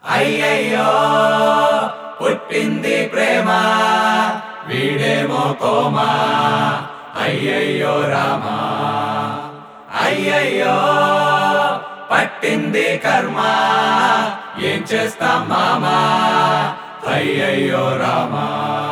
అయ్యయ్యో పుట్టింది ప్రేమ వీడేమో కోమా అయ్యయ్యో రామా అయ్యయ్యో పట్టింది కర్మ ఏం చేస్తాం మామా అయ్యయ్యో రామా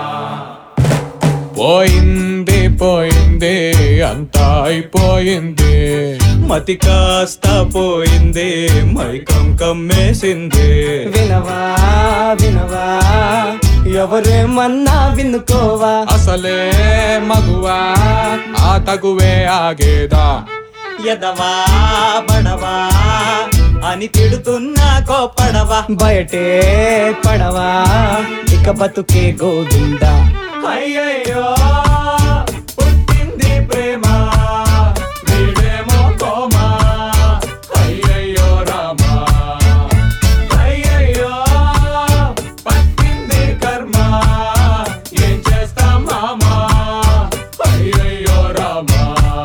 పోయింది పోయింది అంతా అయిపోయింది మతి కాస్త పోయింది మైకం కమ్మేసింది వినవా వినవా ఎవరేమన్నా వినుకోవా అసలే మగువా ఆ తగువే ఆగేదా ఎదవా బడవా అని తిడుతున్నా కోపడవా బయటే పడవా ఇక బతుకే గోవిందా అయ్యయ్యో పుట్టింది ప్రేమ వీడేమో కోమా అయ్యయ్యో రామా అయ్యయ్యో పట్టింది కర్మ ఏం చేస్తాం మామా అయ్యయ్యో రామా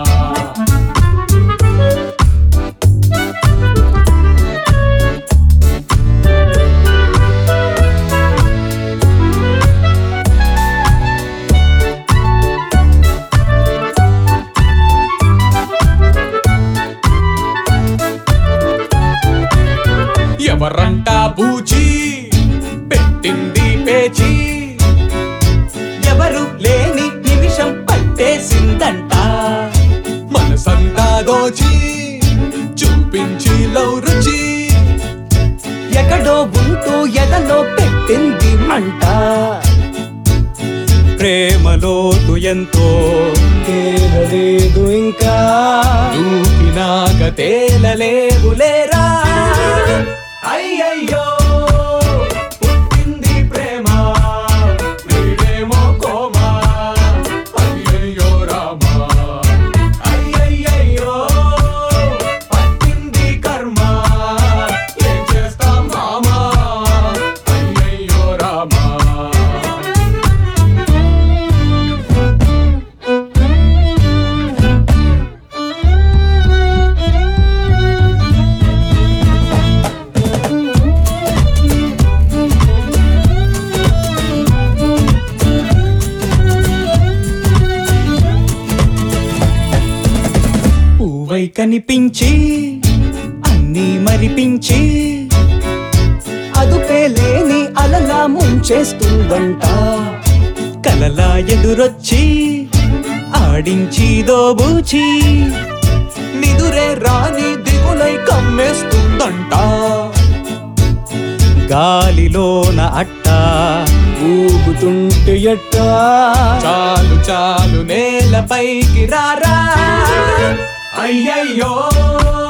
ఎవరంటా బూచి పెట్టింది పేచి ఎవరు లేని నిమిషం పట్టేసిందంట మనసంతా దోచి చూపించి లౌ రుచి ఎక్కడో ఉంటూ ఎదలో పెట్టింది మంట ప్రేమలోతు ఎంతో తేలలేదు ఇంకా దూకినాక తేలలేవులేరా అయ్యయ్యో పుట్టింది ప్రేమ వీడేమో కోమా అయ్యయ్యో రామా అయ్యయ్యో పట్టింది కర్మ ఏం చేస్తాం మామా అయ్యయ్యో రామా పువ్వై కనిపించి అన్నీ మరిపించి అదుపే లేని అలలా ముంచేస్తుందంట కలలా ఎదురొచ్చి ఆడించి దోబూచి నిదురే రాని దిగులై కమ్మేస్తుందంట గాలిలోన అట్ట ఊగుతుంటే ఎట్టా చాలు చాలు నేలపైకి రారా అయ్యయ్యో